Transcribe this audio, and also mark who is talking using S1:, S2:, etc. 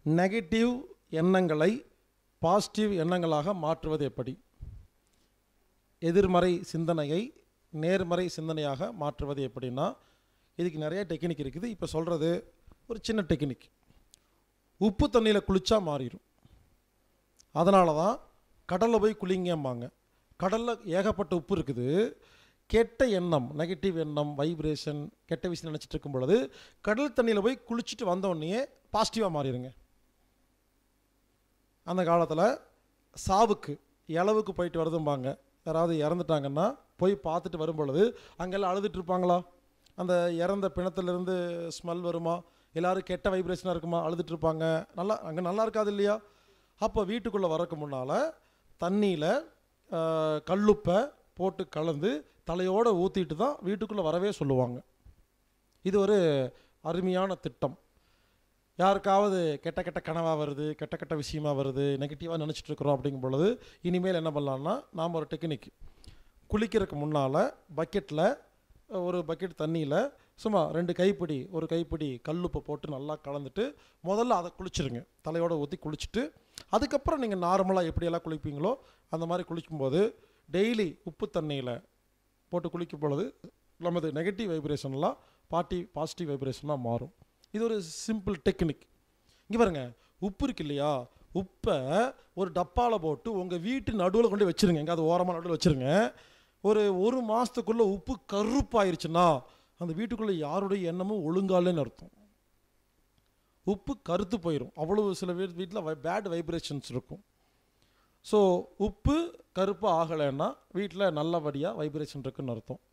S1: negative எண்ணங்களை positive எண்ணங்களாக மாற்றுவது எப்படி எதிர்மறை சிந்தனையை நேர்மறை சிந்தனையாக மாற்றுவது எப்படின்னா இதுக்கு நிறைய டெக்னிக் இருக்குது இப்போ சொல்கிறது ஒரு சின்ன டெக்னிக் உப்பு தண்ணியில் குளிச்சா மாறிடும் அதனால தான் கடலில் போய் குளிங்கம்பாங்க கடலில் ஏகப்பட்ட உப்பு இருக்குது கெட்ட எண்ணம் நெகட்டிவ் எண்ணம் வைப்ரேஷன் கெட்ட விஷயம் நினச்சிட்டு இருக்கும் பொழுது கடல் தண்ணியில் போய் குளிச்சுட்டு வந்த உடனே பாசிட்டிவாக மாறிடுங்க அந்த காலத்தில் சாவுக்கு இளவுக்கு போயிட்டு வருதும்பாங்க யாராவது இறந்துட்டாங்கன்னா போய் பார்த்துட்டு வரும் பொழுது அங்கெல்லாம் அழுதுட்டு இருப்பாங்களா அந்த இறந்த பிணத்திலிருந்து ஸ்மெல் வருமா எல்லாரும் கெட்ட வைப்ரேஷனாக இருக்குமா அழுதுட்டு இருப்பாங்க நல்லா அங்கே நல்லா இருக்காது இல்லையா அப்போ வீட்டுக்குள்ளே வரக்கு முன்னால் தண்ணியில் கல்லுப்பை போட்டு கலந்து தலையோடு ஊற்றிட்டு தான் வீட்டுக்குள்ளே வரவே சொல்லுவாங்க இது ஒரு அருமையான திட்டம் யாருக்காவது கெட்ட கெட்ட கனவாக வருது கெட்ட கெட்ட விஷயமா வருது நெகட்டிவாக நினச்சிட்டு இருக்கிறோம் அப்படிங்கும் பொழுது இனிமேல் என்ன பண்ணலான்னா நாம் ஒரு டெக்னிக் குளிக்கிறதுக்கு முன்னால் பக்கெட்டில் ஒரு பக்கெட் தண்ணியில் சும்மா ரெண்டு கைப்பிடி ஒரு கைப்பிடி கல்லுப்பை போட்டு நல்லா கலந்துட்டு முதல்ல அதை குளிச்சிருங்க தலையோட ஊற்றி குளிச்சுட்டு அதுக்கப்புறம் நீங்கள் நார்மலாக எப்படியெல்லாம் குளிப்பீங்களோ அந்த மாதிரி குளிக்கும்போது டெய்லி உப்பு தண்ணியில் போட்டு குளிக்கும் பொழுது நமது நெகட்டிவ் வைப்ரேஷன்லாம் பாட்டி பாசிட்டிவ் வைப்ரேஷனாக மாறும் இது ஒரு சிம்பிள் டெக்னிக் இங்கே பாருங்க உப்பு இருக்கு இல்லையா உப்பை ஒரு டப்பாவில் போட்டு உங்கள் வீட்டு நடுவில் கொண்டு போய் வச்சுருங்க எங்கே அது ஓரமாக நடுவில் வச்சுருங்க ஒரு ஒரு மாதத்துக்குள்ளே உப்பு கருப்பாயிருச்சுன்னா அந்த வீட்டுக்குள்ளே யாருடைய எண்ணமும் ஒழுங்காலேன்னு அர்த்தம் உப்பு கருத்து போயிடும் அவ்வளவு சில வீட் வீட்டில் பேட் வைப்ரேஷன்ஸ் இருக்கும் ஸோ உப்பு கருப்பு ஆகலைன்னா வீட்டில் நல்லபடியாக வைப்ரேஷன் இருக்குன்னு அர்த்தம்